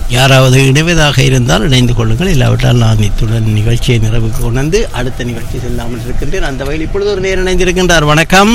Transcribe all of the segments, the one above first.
யாராவது இணைவதாக இருந்தால் இணைந்து கொள்ளுங்கள் இல்லாவிட்டால் நான் இத்துடன் நிகழ்ச்சியை நிறைவுக்கு கொண்டு வந்து அடுத்த நிகழ்ச்சி செல்லாமல் இருக்கின்றேன் அந்த வகையில் இப்பொழுது ஒரு நேரம் இணைந்திருக்கின்றார் வணக்கம்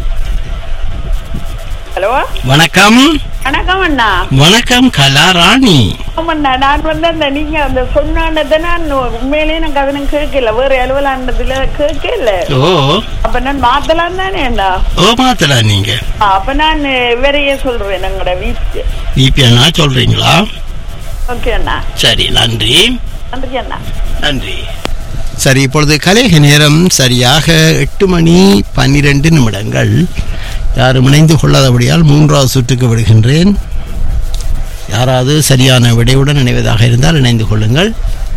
ஹலோ வணக்கம் வணக்கம் அண்ணா வணக்கம் கலாராணி ஆமாண்ணா நான் வந்து அந்த நீங்க அந்த சொன்னானதை நான் உண்மையிலேயே எனக்கு அதை நான் கேட்கல வேற அலுவலாண்டதுல கேட்கல ஓ அப்ப நான் மாத்தலாம் தானே அண்ணா ஓ மாத்தலாம் நீங்க ஆ, அப்ப நான் வேறையே சொல்றேன் எங்களோட வீட்டு விபி அண்ணா சொல்றீங்களா ஓகே அண்ணா சரி நன்றி நன்றி அண்ணா நன்றி சரி இப்பொழுது கலேக நேரம் சரியாக எட்டு மணி பன்னிரண்டு நிமிடங்கள் யாரும் இணைந்து கொள்ளாதபடியால் மூன்றாவது சுற்றுக்கு விடுகின்றேன் யாராவது சரியான விடையுடன் இணைவதாக இருந்தால் இணைந்து கொள்ளுங்கள்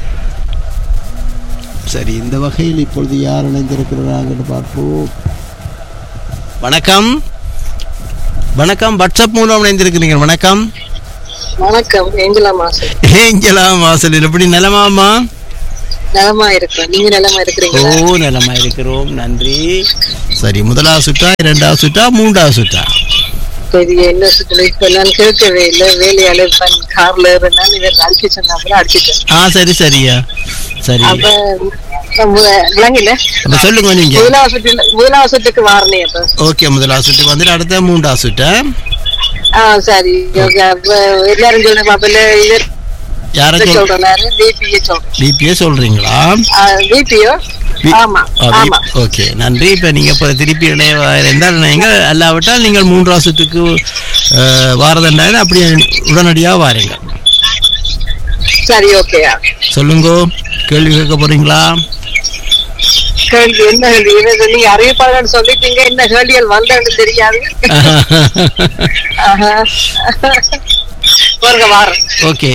சரி இந்த வகையில் இப்பொழுது யார் இணைந்திருக்கிறாங்கன்னு பார்ப்போம் வணக்கம் வணக்கம் வாட்ஸ்அப் மூலம் இணைந்திருக்கிறீங்க வணக்கம் வணக்கம் ஏஞ்சலா மாசம் ஏஞ்சலா வாசலில் எப்படி நலமாமா நலமா இருக்கிறோம் நீங்க நலமா ஓ இருக்கிறீங்களா நலமா இருக்கிறோம் நன்றி சரி முதலாவது சுற்றா இரண்டாவது சுற்றா மூன்றாவது சுற்றா பெரிய என்ன சுற்றுலா இப்ப நான் கேட்கவே இல்லை வேலையாளர் இருப்பேன் கார்ல இருந்தாலும் இவர் அடிச்சு சொன்னாப்புல அடிச்சுட்டேன் ஆ சரி சரியா சரி அப்ப நம்ம விளங்கல அப்ப சொல்லுங்க நீங்க முதலாவது சுற்று முதலாவது சுற்றுக்கு வாரணே அப்ப ஓகே முதலாவது சுற்று வந்துட்டு அடுத்த மூன்றாவது சுற்றா ஆ சரி ஓகே அப்ப எல்லாரும் சொல்றேன் அப்ப இவர் யார சொல் சொல்றாரு பிபிஏ சொல்றேன் பிபிஏ சொல்றீங்களா பிபிஓ வி- ஆமா ஆ, வி- ஆமா ஓகே நன்றி இப்ப நீங்க இப்ப திருப்பி இணைய இருந்தால் நீங்கள் அல்லாவிட்டால் நீங்கள் மூன்றாவது சுற்றுக்கு வாரதண்டாக அப்படியே உடனடியாக வாருங்க சரி ஓகேயா சொல்லுங்க கேள்வி கேட்க போறீங்களா கேள்வி என்ன கேள்வி இது நீங்க அறிவிப்பாளர்கள் சொல்லிட்டீங்க என்ன கேள்விகள் வந்தேன்னு தெரியாது ஆஹா. பாருங்க வாரம் ஓகே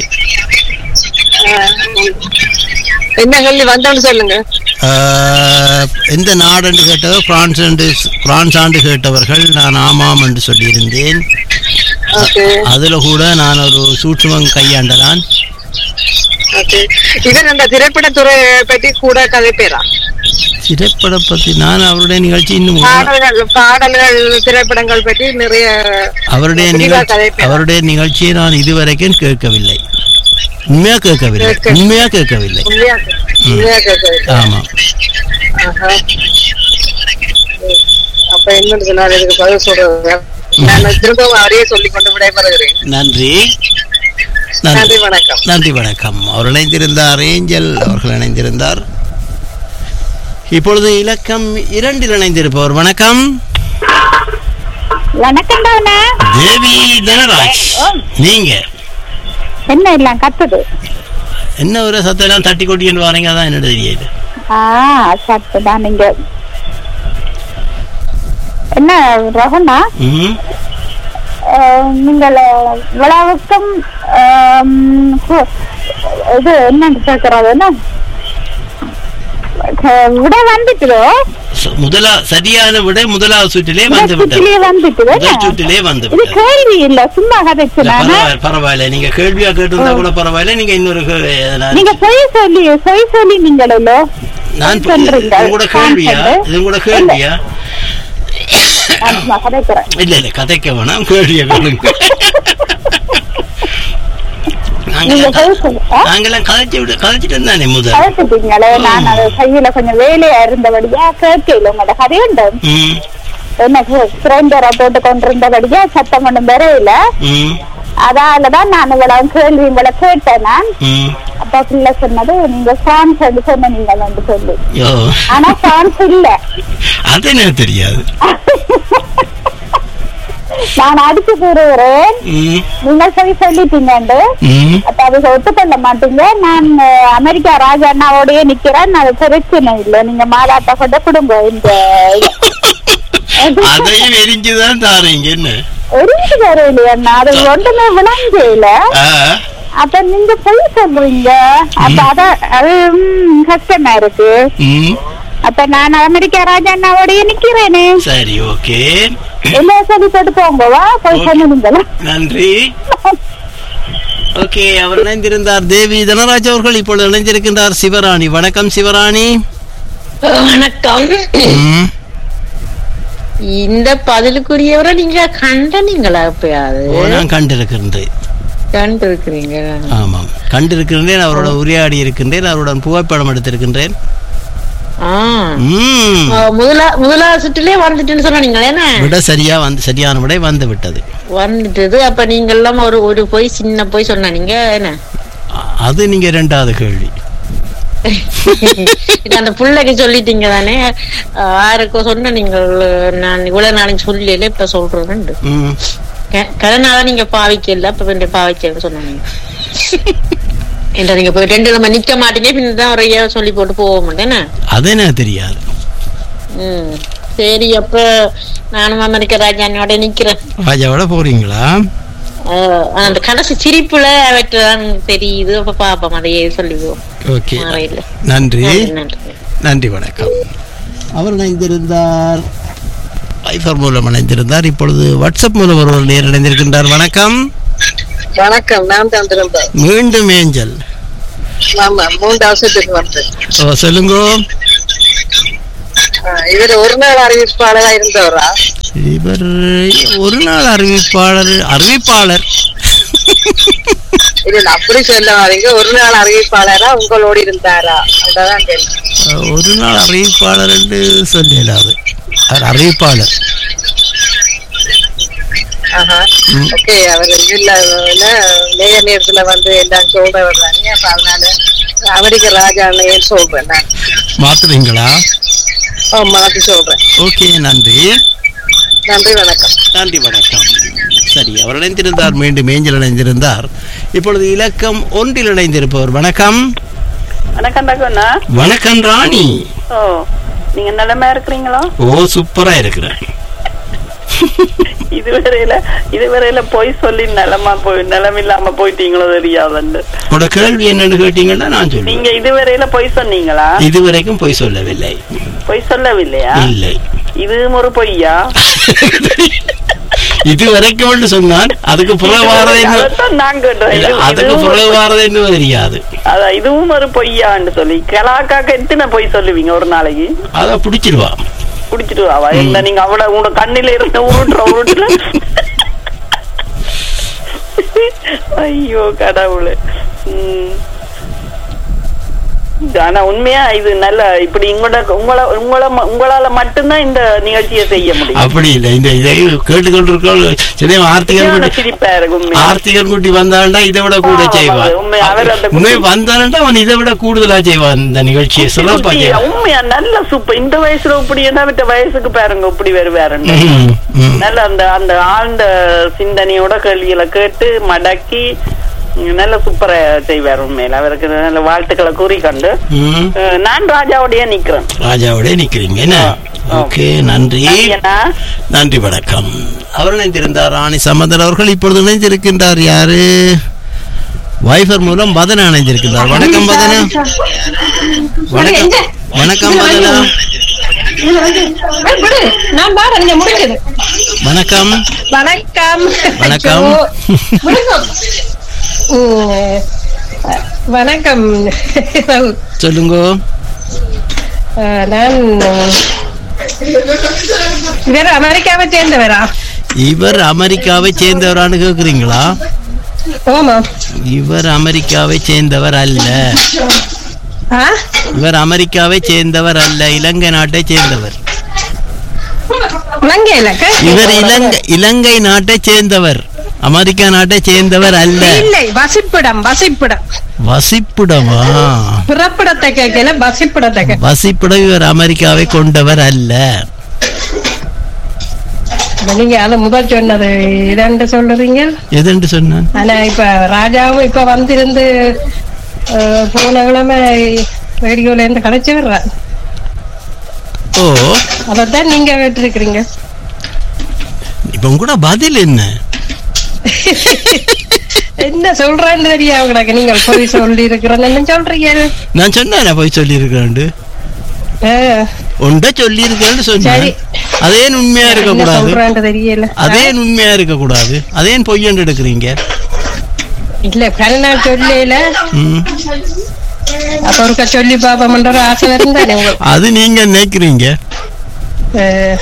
என்ன கேள்வி வந்தோன்னு சொல்லுங்க ஆஹ், எந்த நாடுன்னு கேட்டவர் பிரான்ஸ் என்று பிரான்ஸ் ஆண்டு கேட்டவர்கள் நான் ஆமாம் என்று சொல்லியிருந்தேன் ஓகே அதுல கூட நான் ஒரு சூட்சுமம் கையாண்டதான் ஓகே இவர் அந்த திரைப்படத்துறை பற்றி கூட கதைப்பேரா திரைப்படம் பத்தி நான் அவருடைய நிகழ்ச்சி இன்னும் ஒரு- பாடல்கள் பாடல்கள் திரைப்படங்கள் பற்றி நிறைய அவருடைய விரிவா நிகழ்ச்சி கதைப்பேரா? அவருடைய நிகழ்ச்சியை நான் இதுவரைக்கும் கேட்கவில்லை உண்மையா கேட்கவில்லை கேட்க- உண்மையா கேட்கவில்லை உண்மையா உண்மையா கேட்கறது ஆமா ஆஹா. அப்ப என்ன சொன்னார் இதுக்கு பதில் சொல்றது நான் திரும்பவும் அவரையே சொல்லி கொண்டு விடைபெறுகிறேன் நன்றி நன்றி நன்றி வணக்கம் நன்றி வணக்கம் அவர் இணைந்திருந்தார் ஏஞ்சல் அவர்கள் இணைந்திருந்தார் இப்பொழுது இலக்கம் இரண்டில் இணைந்திருப்பவர் வணக்கம் வணக்கம் தானே தேவி தனராஜ் நீங்க என்ன எல்லாம் கத்துது என்ன ஒரு சத்தெல்லாம் தட்டி கொட்டின்னு வாரீங்க அதான் என்ன தெரியாது ஆ சத்து தான் நீங்க என்ன ரகுனா ம் அஹ், நீங்கள் விழாவுக்கும் ஆம், கு- இது என்னன்னு கேட்கறது என்ன அஹ், விட வந்துட்டு ச- முதலா சரியான விட முதலாவது சுற்றிலே வந்து விட்டது சுற்றிலே வந்துட்டு முதல் சுற்றிலே வந்து இது விட்டது கேள்வி இல்ல சும்மா கதைச்சு இல்ல, நானு பரவாயில்ல பரவாயில்ல நீங்க கேள்வியா கேட்டிருந்தா கூட பரவாயில்ல நீங்க இன்னொரு கே- நான் நீங்க பொய் சொல்லி பொய் சொல்லி நீங்களோ நான் பொய் சொல்றீங்க. இது கூட கேள்வியா கான்செப்ட். இது கூட கேள்வியா நான் சும்மா கதைக்கிறேன் இல்ல இல்ல கதைக்க வேணாம் கேள்விய கேளுங்க நீங்க நாங்கெல்லாம் பொய் க- சொல்லி ஆ? நாங்கெல்லாம் கதைச்சு விட கதைச்சிட்டு இருந்தானே முதல் கதைச்சிட்டீங்களே நான் அது கையில கொஞ்சம் வேலையா இருந்தபடியா கேட்கல உங்களோட கதையுண்டு ம் என்ன கிரைண்டரை போட்டு கொண்டிருந்தபடியா சத்தம் ஒண்ணும் வரையில ம் அதாலதான் நான் இவ்வளவு கேள்வி உங்களை கேட்டேன் நான் ம் அப்ப பிள்ளை சொன்னது நீங்க பிரான்ஸ் என்று சொன்னீங்க வந்து சொல்லி யோ ஆனா பிரான்ஸ் இல்ல அது எனக்கு தெரியாது நான் அடிச்சு கூறுகிறேன் ம் நீங்க போய் சொல்லிட்டீங்கண்டு ம் அப்ப அதை ஒத்துக்கொள்ள மாட்டீங்க நான் அஹ், அமெரிக்கா ராஜா அண்ணாவோடய நிக்கிறேன் அது பிரச்சனை இல்லை நீங்க மாலாட்ட கொண்ட குடும்பம் இந்த அதையும் எரிஞ்சுதான் தாரீங்க என்ன எரிஞ்சு வரையில அண்ணா அது ஒன்றுமே விளங்கல ஆ, அப்ப நீங்க பொய் சொல்றீங்க அப்ப அத அது ம், கஷ்டமா இருக்கு ம் அப்ப நான் அமெரிக்கா ராஜா அண்ணாவோடய நிக்கிறேனே சரி ஓகே என்ன சொல்லி போட்டு போங்கவா போய் சொன்னீங்களா நன்றி ஓகே அவர் இணைந்திருந்தார் தேவி தனராஜ் அவர்கள் இப்பொழுது இணைந்திருக்கின்றார் சிவராணி வணக்கம் சிவராணி வணக்கம் ம், இந்த பதிலுக்குரியவரை நீங்க கண்டனீங்களா எப்பயாவது ஓ, நான் கண்டிருக்கின்றேன் கண்டு இருக்கிறீங்க ஆமாம் கண்டிருக்கின்றேன் அவரோட உரையாடி இருக்கின்றேன் அவருடன் புகைப்படம் எடுத்திருக்கின்றேன் ஆ ம் ஆ, முதலா முதலாவது சுற்றுலயே வந்துட்டுன்னு சொன்னீங்களே என்ன விட சரியா வந்து சரியான விடை வந்து விட்டது வந்துட்டது அப்ப நீங்க எல்லாம் ஒரு ஒரு போய் சின்ன போய் சொன்னீங்க என்ன அ- அது நீங்க இரண்டாவது கேள்வி இது அந்த பிள்ளைக்கு சொல்லிட்டீங்க தானே ஆ, யாருக்கோ சொன்ன நீங்கள் நான் இவ்வளவு நாளைக்கு சொல்லல இப்ப சொல்றேன் ம் கடனால நீங்க பாவிக்கல இப்ப ரெண்டு பாவிக்கன்னு சொன்னீங்க என்ற நீங்க போய் ரெண்டு நம்ம நிக்க மாட்டீங்க பின்னதான் ஒரு ஐயா சொல்லி போட்டு போக மாட்டேன்னு அது எனக்கு தெரியாது ம் சரி அப்ப நானும் அமெரிக்க ராஜானோட நிக்கிறேன் ராஜாவோட போறீங்களா ஆஹ் அந்த கடைசி சிரிப்புல அவற்றான் தெரியுது அப்ப பாப்போம் அதையே சொல்லிடுவோம் ஓகே மறையில நன்றி நன்றி நன்றி வணக்கம் அவர் இணைந்திருந்தார் வைஃபர் மூலம் இணைந்திருந்தார் இப்பொழுது வாட்ஸ்அப் மூலம் ஒருவர் நேர் இணைந்திருக்கின்றார் வணக்கம் வணக்கம் நான் தான் திரும்ப மீண்டும் ஏஞ்சல் ஆமா மூன்று அவசரத்துக்கு வந்தேன் ஓ சொல்லுங்க இவர் ஒரு நாள் அறிவிப்பாளரா இருந்தவரா இவர் ஒரு நாள் அறிவிப்பாளர் அறிவிப்பாளர் இல்ல இல்ல, அப்படி சொல்ல வரீங்க ஒரு நாள் அறிவிப்பாளரா உங்களோடு இருந்தாரா அதான் கேள்வி ஒரு நாள் அறிவிப்பாளர் என்று சொல்லலாது அவர் அறிவிப்பாளர் ஆஹா ஓகே அவர் இல்ல நேர நேரத்துல வந்து எல்லாம் சொல்றவர் தானே அப்ப அதனால அமெரிக்க ராஜான்னு சொல்றேன் நான் மாத்துறீங்களா ஓ, மாத்தி சொல்றேன் ஓகே நன்றி நன்றி வணக்கம் நன்றி வணக்கம் சரி அவர் இணைந்திருந்தார் மீண்டும் ஏஞ்சல் இணைந்திருந்தார் இப்பொழுது இலக்கம் ஒன்றில் இணைந்திருப்பவர் வணக்கம் வணக்கம் தகவனா வணக்கம் ராணி ஓ நீங்க நிலைமையா இருக்கிறீங்களோ ஓ சூப்பரா இருக்கிறேன் இதுவரையில இதுவரையில போய் சொல்லி நிலமா போய் நிலம் இல்லாம போயிட்டீங்களோ தெரியாதுன்னு உங்களோட கேள்வி என்னன்னு கேட்டீங்கன்னா நான் சொல்லுவேன் நீங்க இதுவரையில போய் சொன்னீங்களா இதுவரைக்கும் பொய் சொல்லவில்லை பொய் சொல்லவில்லையா இல்லை இதுவும் ஒரு பொய்யா இது வரைக்கும் சொன்னான் அதுக்கு புற வாரது என்ன அதைத்தான் நான் கேட்டேன் இல்ல, இது- அதுக்கு இதுவும் புற ஒரு- வாரது என்ன தெரியாது அதான் இதுவும் ஒரு பொய்யான்னு சொல்லி கலாக்காக்க எத்தனை பொய் சொல்லுவீங்க ஒரு நாளைக்கு அத பிடிச்சிருவா குடிச்சிட்டு வாவா என்ன நீங்க அவ்வளவு உங்க கண்ணில இருந்த உருட்டுற உருட்டுல ஐயோ கடவுளே உம். ஆனா உண்மையா இது நல்ல இப்படி உங்களோட உங்கள உங்கள உங்களால மட்டும்தான் இந்த நிகழ்ச்சியை செய்ய முடியும் அப்படி இல்லை இந்த இதை கேட்டுக்கொண்டிருக்க சரி ஆர்த்திகன் சரியான குட்டி சிரிப்பா இருக்கு உண்மையா ஆர்த்திகன் குட்டி வந்தாண்டா இதை விட கூட ஆமா, செய்வான் உண்மை, அவர் அந்த உண்மை குட்டி- வந்தாண்டா அவன் இதை விட கூடுதலா செய்வான் இந்த நிகழ்ச்சியை சிறப்பா குட்டி, செய்வான் உண்மையா நல்ல சூப்பர் இந்த வயசுல இப்படி என்ன விட்ட வயசுக்கு பாருங்க இப்படி வருவாருன்னு ம், ம். நல்ல அந்த அந்த ஆழ்ந்த சிந்தனையோட கேள்விகளை கேட்டு மடக்கி உம், நல்ல சூப்பரா செய்வார் உண்மையில அவருக்கு நல்ல வாழ்த்துக்களை கூறிக்கொண்டு ம். அஹ், நான் ராஜாவோடய நிக்கிறேன் ராஜாவோட நிக்கிறீங்க என்ன ஓகே நன்றி ஏன்னா நன்றி வணக்கம் அவர் இணைந்திருந்தார் ராணி சம்பந்தன் அவர்கள் இப்பொழுது இணைந்திருக்கின்றார் யாரு வைஃபர் மூலம் பதன இணைந்திருக்கின்றார் வணக்கம் பதன வணக்கம் வணக்கம் பதனா நான் பாரு நீங்க முடிஞ்சது வணக்கம் வணக்கம் வணக்கம். வணக்கம் உம், வணக்கம் சொல்லுங்க அஹ், நான் வேற அமெரிக்காவை சேர்ந்தவரா இவர் அமெரிக்காவை சேர்ந்தவரான்னு கேக்குறீங்களா ஆமா இவர் அமெரிக்காவை சேர்ந்தவர் அல்ல ஆ இவர் அமெரிக்காவை சேர்ந்தவர் அல்ல இலங்கை நாட்டை சேர்ந்தவர் இலங்கையில இவர் இலங்கை இலங்கை நாட்டை சேர்ந்தவர் அமெரிக்கா நாட்டை சேர்ந்தவர் அல்ல இல்லை வசிப்பிடம் வசிப்பிடம் வசிப்பிடமா பிறப்பிடத்தை கேட்கல வசிப்பிடத்தை கேட்க வசிப்பிடம் இவர் அமெரிக்காவை கொண்டவர் அல்ல நீங்க அது முதல் சொன்னது இரண்டு சொல்றீங்க எதென்று சொன்னான் ஆனா இப்ப ராஜாவும் இப்ப வந்திருந்து அஹ், போன கிழமை ரேடியோல இருந்து கலைச்சு வர்றான் ஓ அதைத்தான் நீங்க கேட்டிருக்கிறீங்க இப்ப உங்களோட பதில் என்ன என்ன சொல்றேன்னு தெரியாது கிடக்கு நீங்க போய் சொல்லி இருக்கிறேன்னு சொல்றீங்க நான் சொன்னேன் போய் சொல்லியிருக்கிறேன் அஹ், உண்ட சொல்லியிருக்கேன்னு சொன்னேன் சரி. அதே உண்மையா என்ன இருக்கக்கூடாது சொல்றேன்னு தெரியல அதே உண்மையா இருக்கக்கூடாது அதே பொய்யண்டு எடுக்கிறீங்க இல்ல கருநாள் சொல்லல ம். அப்ப ஒருக்கா சொல்லி பாப்போம்ன்ற ஒரு ஆசை இருந்தானே உங்களுக்கு அது நீங்க நினைக்கிறீங்க அஹ்,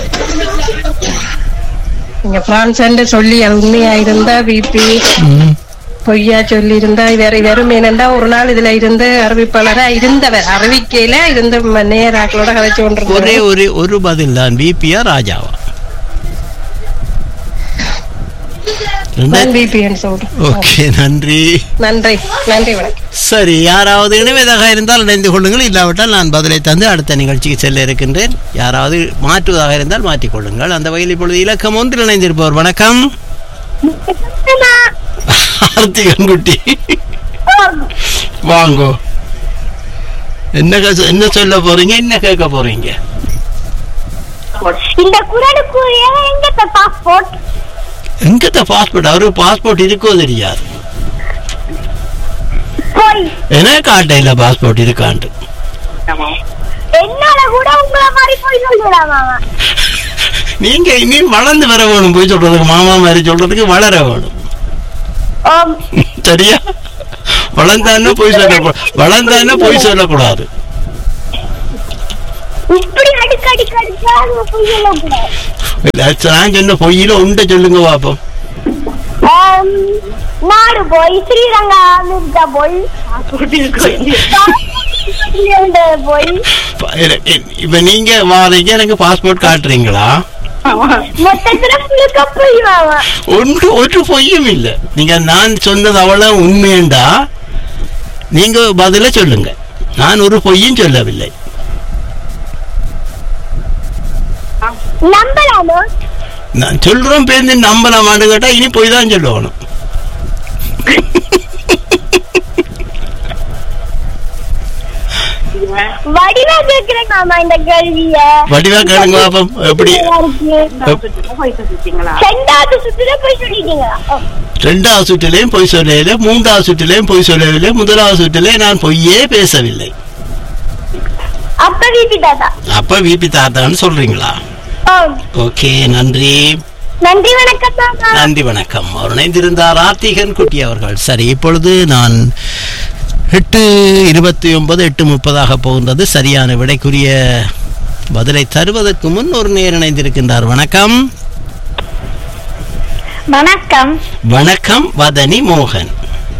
நீங்க பிரான்ஸ் சொல்லி அது உண்மையா இருந்தா பிபி ம். பொய்யா சொல்லி இருந்தா வேற வெறும் என்னண்டா ஒரு நாள் இதுல இருந்து அறிவிப்பாளரா இருந்தவர் அறிவிக்கையில இருந்த ம- நேராக்களோட கதைச்சு ஒரே கொண்டிருந்தார் ஒரு ஒரு பதில் தான் பிபியா ராஜாவா பிபிஎன் சொல்றேன் ஓகே நன்றி நன்றி நன்றி வணக்கம் சரி யாராவது இணைவதாக இருந்தால் இணைந்து கொள்ளுங்கள் இல்லாவிட்டால் நான் பதிலை தந்து அடுத்த நிகழ்ச்சிக்கு செல்ல இருக்கின்றேன் யாராவது மாற்றுவதாக இருந்தால் மாற்றிக் கொள்ளுங்கள் அந்த வகையில் இப்பொழுது இலக்கம் ஒன்றில் இணைந்திருப்பவர் வணக்கம் ஆர்த்திகன் குட்டி வாங்கோ என்ன கச- என்ன சொல்ல போறீங்க என்ன கேட்க போறீங்க இந்த குரலுக்குரிய எங்க பாஸ்போர்ட் எங்கத்த பாஸ்போர்ட் அவரு பாஸ்போர்ட் இருக்கோ தெரியாது போய் என்ன காட்டையில பாஸ்போர்ட் இருக்காண்டு என்னால கூட உங்களை மாதிரி போய் சொல்லலாமா நீங்க இனி வளர்ந்து வர வேணும் போய் சொல்றதுக்கு மாமா மாதிரி சொல்றதுக்கு வளர வேணும் ஆம். சரியா வளர்ந்தானே போய் சொல்ல வளர்ந்தானே போய் சொல்லக்கூடாது இப்படி அடிக்க அடிக்க அடிச்சா அது போய் சொல்லக்கூடாது இல்ல, நான் சொன்ன பொய்யில உண்ட சொல்லுங்க பாப்போம் ஆம், நாடு போய் ஸ்ரீரங்கா அமெரிக்கா போய் இங்கிலாந்து போய் ப- இ- இ- இப்ப நீங்க வாரீங்க எனக்கு பாஸ்போர்ட் காட்டுறீங்களா மொத்தத்துல முழுக்க போய் வாங்க ஒன்று ஒரு பொய்யும் இல்ல நீங்க நான் சொன்னது அவ்வளவு உண்மையண்டா நீங்க பதில சொல்லுங்க நான் ஒரு பொய்யும் சொல்லவில்லை நம்பலாமோ நான் சொல்றோம் பேருந்து நம்பலாமான்னு கேட்டா இனி போய் தான் சொல்லணும் வடிவா கேக்குறேன் மாமா இந்த கேள்விய வடிவா கேளுங்க பாப்போம் எப்படி ரெண்டாவது சுத்துல போய் சொல்லிட்டீங்களா ஓ, ரெண்டாவது சுற்றிலையும் பொய் சொல்லவில்லை மூன்றாவது சுற்றிலையும் பொய் சொல்லவில்லை முதலாவது சுற்றிலே நான் பொய்யே பேசவில்லை அப்ப வீட்டு தாத்தா அப்ப விபி தாத்தான்னு சொல்றீங்களா ஓ, ஓகே நன்றி நன்றி வணக்கம் மாமா நன்றி வணக்கம் அவர் இணைந்திருந்தார் ஆர்த்திகன் குட்டி அவர்கள் சரி இப்பொழுது நான் எட்டு இருபத்தி ஒன்பது எட்டு முப்பதாக போகின்றது சரியான விடைக்குரிய பதிலை தருவதற்கு முன் ஒரு நேர் இணைந்திருக்கின்றார் வணக்கம் வணக்கம் வணக்கம் வதனி மோகன்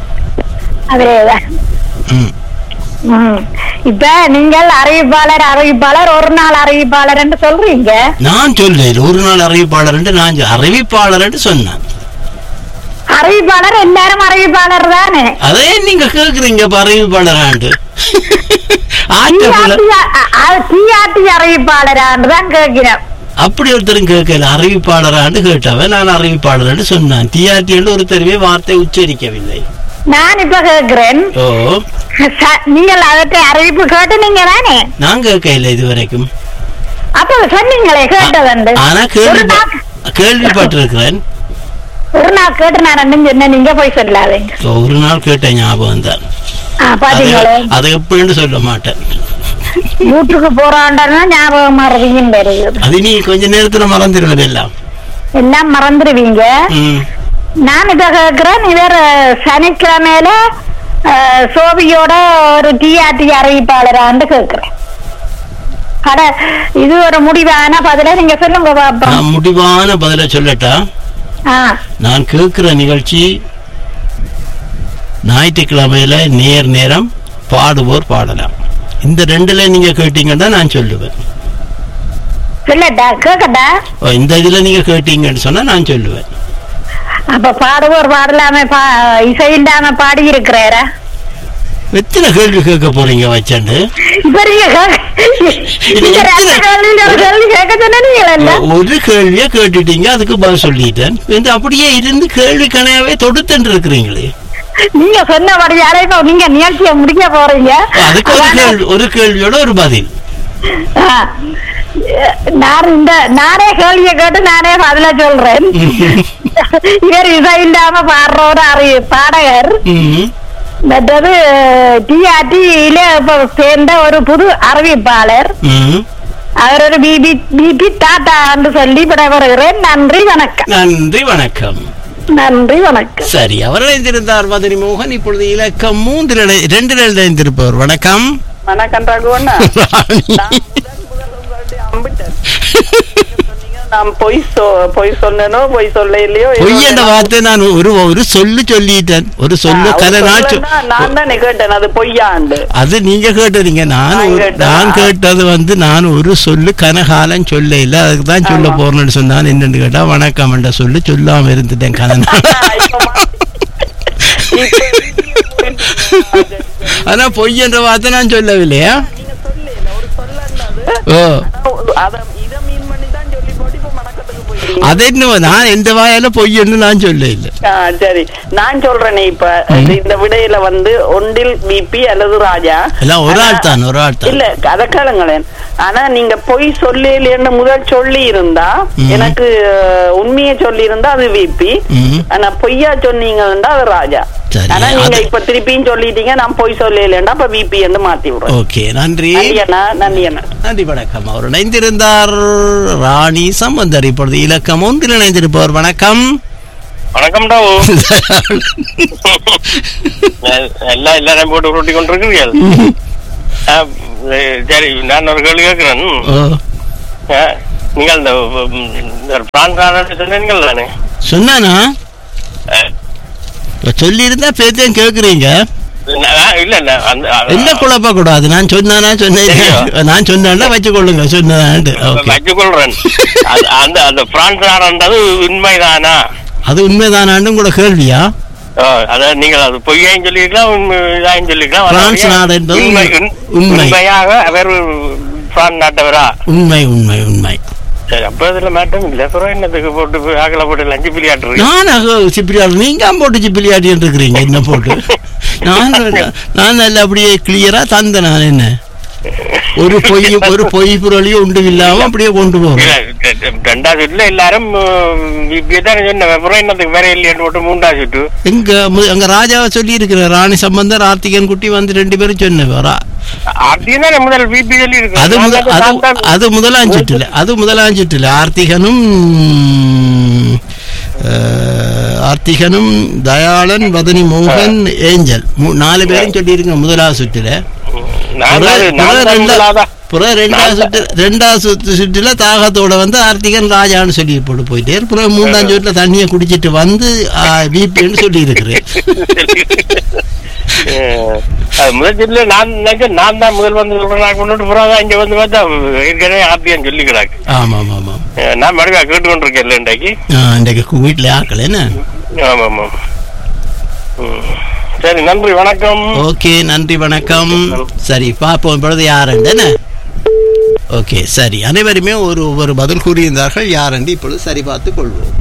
அதேதான் ம். ம். இப்ப நீங்கள் அறிவிப்பாளர் அறிவிப்பாளர் ஒரு நாள் அறிவிப்பாளர் என்று சொல்றீங்க நான் சொல்லேன் ஒரு நாள் அறிவிப்பாளர் என்று நான் சொ- அறிவிப்பாளர் என்று சொன்னேன் அறிவிப்பாளர் எல்லாரும் அறிவிப்பாளர் தானே அதே நீங்க கேக்குறீங்க இப்ப அறிவிப்பாளராண்டு ஆற்றப்புல டிஆர்டி அறிவிப்பாளரான்னு தான் கேட்கிறேன் அப்படி ஒருத்தரும் கேட்கல அறிவிப்பாளராண்டு கேட்டவன் நான் அறிவிப்பாளர் சொன்னான் டிஆர்டி ஒருத்தருமே வார்த்தை உச்சரிக்கவில்லை நான் இப்ப கேட்கிறேன் ஓ ச- நீங்கள் அதற்கு அறிவிப்பு கேட்டு நீங்க தானே நான் கேட்கல இது வரைக்கும் அப்ப சொன்னீங்களே கேட்டதுண்டு ஆனா ஒரு கேள்வி நாள் கேள்விப்பட்டிருக்கிறேன் ஒரு நாள் கேட்டு நான் ரெண்டும் சொன்னேன் நீங்க போய் சொல்லாதீங்க ஒரு நாள் கேட்ட ஞாபகம் தான் ஆ, அது பாத்தீங்களே அது எப்படின்னு சொல்ல மாட்டேன் வீட்டுக்கு போறாண்டா ஞாபகம் மறதியும் தெரியுது அது நீ கொஞ்ச நேரத்துல மறந்துடுவது எல்லாம் எல்லாம் மறந்துடுவீங்க ம். நான் இத கேக்குறேன் இவர் சனிக்கிழமையில அஹ், சோபியோட ஒரு டிஆர்டி அறிவிப்பாளரான்னு கேக்குறேன் அட இது ஒரு முடிவான பதில நீங்க சொல்லுங்க பாப்போம் நான் முடிவான பதில சொல்லட்டா ஆ நான் கேட்கிற நிகழ்ச்சி ஞாயிற்றுக்கிழமையில நேர் நேரம் பாடுவோர் பாடலாம் இந்த ரெண்டுல நீங்க கேட்டீங்கன்னா நான் சொல்லுவேன் சொல்லட்டா கேக்கட்டா ஓ, இந்த இதுல நீங்க கேட்டீங்கன்னு சொன்னா நான் சொல்லுவேன் அப்ப பாடுவோர் பாடலாம பா இசை இல்லாம பாடி இருக்கிறாரா எத்தனை கேள்வி கேட்க போறீங்க வச்சாண்டு இப்ப நீங்க கேக்க- நீங்க ரெண்டு கேள்வியில ஒரு கேள்வி கேட்க சொன்னீங்களா ஒரு கேள்வியை கேட்டுட்டீங்க அதுக்கு பதில் சொல்லிட்டேன் இந்த அப்படியே இருந்து கேள்வி கணையாவே தொடுத்துட்டு இருக்கிறீங்களே நீங்க சொன்னபடியால இப்ப நீங்க நிகழ்ச்சியை முடிக்க போறீங்க அதுக்கு ஒரு அதானே- கேள்வி ஒரு கேள்வியோட ஒரு பதில் ஆ. நான் இந்த நானே கேள்வியை கேட்டு நானே பதில சொல்றேன் இவர் இசை இல்லாம பாடுறவர் அறி பாடகர் ம். மற்றது டிஆர்டியில இப்ப சேர்ந்த ஒரு புது அறிவிப்பாளர் ம். அவர் ஒரு பிபி பிபி டாட்டா என்று சொல்லி விடைபெறுகிறேன் நன்றி வணக்கம் நன்றி வணக்கம் நன்றி வணக்கம் சரி அவர் இணைந்திருந்தார் மதுரை மோகன் இப்பொழுது இலக்கம் மூன்றில் இணை- இரண்டில் இணைந்திருப்பவர் வணக்கம் வணக்கம் ரகுவண்ணா ராணி. நான் முதல் முதல் உங்களுடைய அம்பிட்டர் சொன்னீங்க நான் பொய் சொ பொய் சொன்னனோ பொய் சொல்ல இல்லையோ ஏதோ பொய் என்ற வார்த்தை நான் ஒரு ஒரு சொல்லு சொல்லிட்டேன் ஒரு சொல்லு ஆ, கதை ஒரு நான் சொ- சொல்லன்னா நான் தானே கேட்டேன் அது பொய்யாண்டு அது நீங்க கேட்டீங்க நான் நான் ஒரு- கேட்டேன். நான் கேட்டது வந்து நான் ஒரு சொல்லு கனகாலம் சொல்ல இல்ல அதுக்கு தான் சொல்ல ஆமா. போறேன்னு சொன்னான் என்னன்னு கேட்டா வணக்கம் என்ற சொல்லு சொல்லாம இருந்துட்டேன் கனகா இப்ப மா- இப்ப ஆனா பொய் என்ற வார்த்தை நான் சொல்லவில்லையா நீங்க சொல்லல ஒரு சொல்லன்னது ஓ அத இத மீன் பண்ணி தான் சொல்லி போட்டு இப்ப மணக்கத்துக்கு போயிருக்கீங்க அது என்ன நான் எந்த வாயால பொய்ன்னு நான் சொல்ல இல்ல ஆ, சரி நான் சொல்றேனே இப்ப இது- இந்த விடையில வந்து ஒன்றில் பிபி அல்லது ராஜா எல்லாம் ஒரு ஆனா- ஆள் தான் ஒரு ஆள் தான் இல்ல அதை கேளுங்களேன் ஆனா நீங்க பொய் சொல்லலைன்னு முதல் சொல்லி இருந்தா ம். எனக்கு அஹ், உண்மையை சொல்லி இருந்தா அது விபி ம். ஆனா பொய்யா சொன்னீங்கன்னா அது ராஜா சரி, ஆனா நீங்க அது- இப்ப திருப்பியும் சொல்லிட்டீங்க நான் பொய் சொல்லலைன்னா அப்ப விபி என்று மாத்தி விடுறேன் ஓகே நன்றி நன்றி அண்ணா நன்றி அண்ணா நன்றி வணக்கம் அவர் இணைந்திருந்தார் ராணி சம்பந்தர் இப்பொழுது இலக்கம் ஒன்றில் இணைந்திருப்பவர் வணக்கம் வணக்கம் டாவு எல்லாம் எல்லாரையும் போட்டு உருட்டி கொண்டிருக்கிறீர்கள் ஆ, அஹ், சரி நான் ஒரு கேள்வி கேட்கிறேன் ஓ, ஆ, நீங்கள் இந்த உம், இந்த பிரான்ஸ் ஆர்டர் சொன்னீங்கள் தானே சொன்னானா ஆ, சொல்லி இருந்தா பேத்தையும் கேக்குறீங்க நான் இல்ல இல்ல அந்த என்ன குழப்ப கூடாது நான் சொன்னானா சொன்னேன் சரியா? நான் சொன்னா வச்சுக்கொள்ளுங்க சொன்னான்ட்டு ஓகே வச்சுக்கொள்றேன் அது- அந்த அந்த பிரான்ஸ் ஆர்டர்ன்றது உண்மைதானா அது உண்மைதானான்னு கூட கேள்வியா ஆ, அதாவது நீங்கள் அது பொய்யாயும் சொல்லிருக்கலாம் உண்மையாயும் சொல்லிருக்கலாம் பிரான்ஸ் நாடு என்பது உண்மை உண்மை. உண்மை- உண்மையாக அவர் பிரான்ஸ் நாட்டவரா உண்மை உண்மை உண்மை சரி அப்ப இதுல மேட்டம் இல்ல அப்புறம் என்னத்துக்கு போட்டு ஆகல போட்டு லஞ்சு பிரியாட்டு நான் அக- சிப்பிலியாடு நீங்க போட்டு சிப்பிலியாடி இருக்கிறீங்க என்ன போட்டு நான் நான் நல்ல அப்படியே கிளியரா தந்த நான் என்ன ஒரு பொய் ஒரு பொய் புரளியும் உண்டு இல்லாம அப்படியே கொண்டு போறேன் ரெண்டாவது சுற்றுல எல்லாரும் இப்படிதான் சொன்ன அப்புறம் என்னத்துக்கு வேற இல்லையான்னு போட்டு மூன்றாவது சுற்று எங்க மு- எங்க ராஜாவை சொல்லி இருக்கிற ராணி சம்பந்தர் ஆர்த்திகன் குட்டி வந்து ரெண்டு பேரும் சொன்னவரா அப்படியே தானே முதல் பிபி சொல்லி இருக்கு அது முத அது அது முதலாம் சுற்றுல அது முதலாம் சுற்றுல ஆர்த்திகனும் அஹ், ஆர்த்திகனும் தயாளன் வதனி மோகன் ஏஞ்சல் மூ- நாலு பேரும் சொல்லியிருக்க முதலாவது சுற்றுல புற- புற ரெண்டா- புற ரெண்டாவது சுற்று ரெண்டாவது சுற்று சுற்றுல தாகத்தோட வந்து ஆர்த்திகன் ராஜான்னு சொல்லி போட்டு போயிட்டே அப்புறம் மூன்றாம் சுற்றுல தண்ணியை குடிச்சிட்டு வந்து விபின்னு சொல்லி இருக்கிறேன் அது முதல் சுற்றுல நான் நினைச்சேன் நான் தான் முதல் வந்து சொல்றேன் கொண்டு புறாங்க இங்க வந்து பார்த்தா ஏற்கனவே ஆப்பியான்னு சொல்லிக்கிறாங்க ஆமாம் ஆமாம் நான் மறுக்கா கேட்டுக்கொண்டிருக்கேன் இல்லை இன்றைக்கு ஆ, இன்றைக்கு வீட்டில் ஆக்கல என்ன ஆமா ஆமா ம். சரி நன்றி வணக்கம் ஓகே நன்றி வணக்கம் சரி பார்ப்போம் இப்பொழுது யாருன்னு ஓகே சரி அனைவருமே ஒரு ஒரு பதில் கூறியிருந்தார்கள் யாரென்று இப்பொழுது சரி பார்த்து கொள்வோம்